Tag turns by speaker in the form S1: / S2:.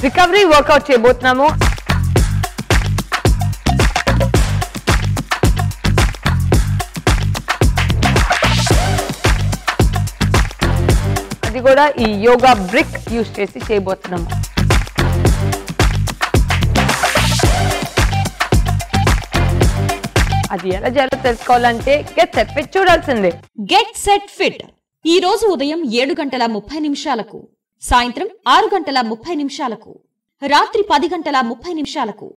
S1: recovery work out చేయబోతున్నాము అది కూడా ఈ యోగా బ్రిక్ యూస్ చేసి చేయబోతున్నాము అది ఎలా చేయాలో తెలుసుకోవాలంటే గెట్ సెట్ పెట్టి చూడాల్సిందే
S2: గెట్ సెట్ ఫిట్ ఈ రోజు ఉదయం ఏడు గంటల ముప్పై నిమిషాలకు సాయంత్రం ఆరు గంటల ముప్పై నిమిషాలకు రాత్రి పది గంటల ముప్పై నిమిషాలకు